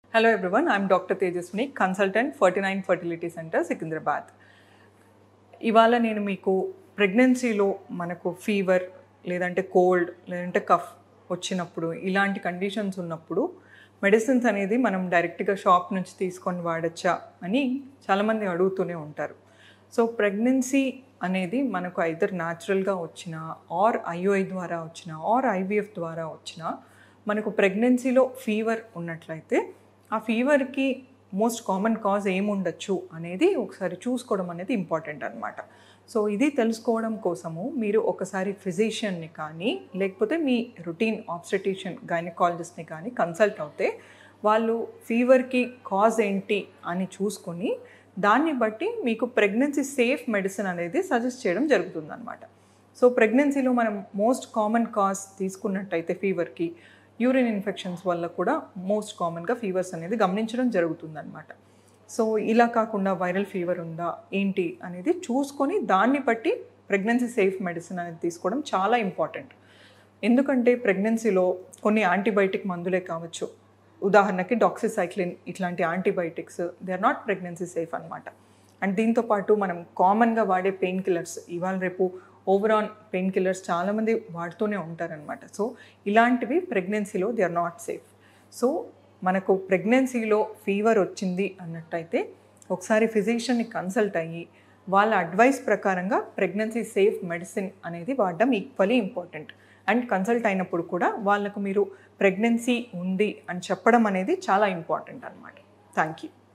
Hello everyone, I'm Dr. Tejaswini, consultant 49 Fertility Center, Secunderabad ఇవాళ నేను మీకు ప్రెగ్నెన్సీలో మనకు ఫీవర్ లేదంటే కోల్డ్ లేదంటే కఫ్ వచ్చినప్పుడు ఇలాంటి కండిషన్స్ ఉన్నప్పుడు మెడిసిన్స్ అనేది మనం డైరెక్ట్గా షాప్ నుంచి తీసుకొని వాడచ్చా అని చాలామంది అడుగుతూనే ఉంటారు సో ప్రెగ్నెన్సీ అనేది మనకు ఐదర్ న్యాచురల్గా వచ్చిన ఆర్ ఐఓఐ ద్వారా వచ్చిన ఆర్ ఐవీఎఫ్ ద్వారా వచ్చిన మనకు ప్రెగ్నెన్సీలో ఫీవర్ ఉన్నట్లయితే ఆ ఫీవర్కి మోస్ట్ కామన్ కాజ్ ఏముండొచ్చు అనేది ఒకసారి చూసుకోవడం అనేది ఇంపార్టెంట్ అనమాట సో ఇది తెలుసుకోవడం కోసము మీరు ఒకసారి ఫిజిషియన్ని కానీ లేకపోతే మీ రొటీన్ ఆబ్స్టెటిషియన్ గైనకాలజిస్ట్ని కానీ కన్సల్ట్ అవుతే వాళ్ళు ఫీవర్కి కాజ్ ఏంటి అని చూసుకొని దాన్ని బట్టి మీకు ప్రెగ్నెన్సీ సేఫ్ మెడిసిన్ అనేది సజెస్ట్ చేయడం జరుగుతుందన్నమాట సో ప్రెగ్నెన్సీలో మనం మోస్ట్ కామన్ కాజ్ తీసుకున్నట్టయితే ఫీవర్కి యూరిన్ ఇన్ఫెక్షన్స్ వల్ల కూడా మోస్ట్ కామన్గా ఫీవర్స్ అనేది గమనించడం జరుగుతుందన్నమాట సో ఇలా కాకుండా వైరల్ ఫీవర్ ఉందా ఏంటి అనేది చూసుకొని దాన్ని బట్టి ప్రెగ్నెన్సీ సేఫ్ మెడిసిన్ అనేది తీసుకోవడం చాలా ఇంపార్టెంట్ ఎందుకంటే ప్రెగ్నెన్సీలో కొన్ని యాంటీబయాటిక్ మందులే కావచ్చు ఉదాహరణకి డాక్సిసైక్లిన్ ఇట్లాంటి antibiotics they are not pregnancy safe అనమాట అండ్ దీంతోపాటు మనం కామన్గా వాడే పెయిన్ కిల్లర్స్ ఇవాళ రేపు ఓవరాల్ పెయిన్ కిల్లర్స్ చాలామంది వాడుతూనే ఉంటారనమాట సో ఇలాంటివి ప్రెగ్నెన్సీలో they are not safe so మనకు ప్రెగ్నెన్సీలో ఫీవర్ వచ్చింది అన్నట్టయితే ఒకసారి ఫిజిషియన్ని కన్సల్ట్ అయ్యి వాళ్ళ అడ్వైస్ ప్రకారంగా ప్రెగ్నెన్సీ సేఫ్ మెడిసిన్ అనేది వాడడం ఈక్వలీ ఇంపార్టెంట్ అండ్ కన్సల్ట్ అయినప్పుడు కూడా వాళ్ళకు మీరు ప్రెగ్నెన్సీ ఉంది అని చెప్పడం అనేది చాలా ఇంపార్టెంట్ అనమాట థ్యాంక్ యూ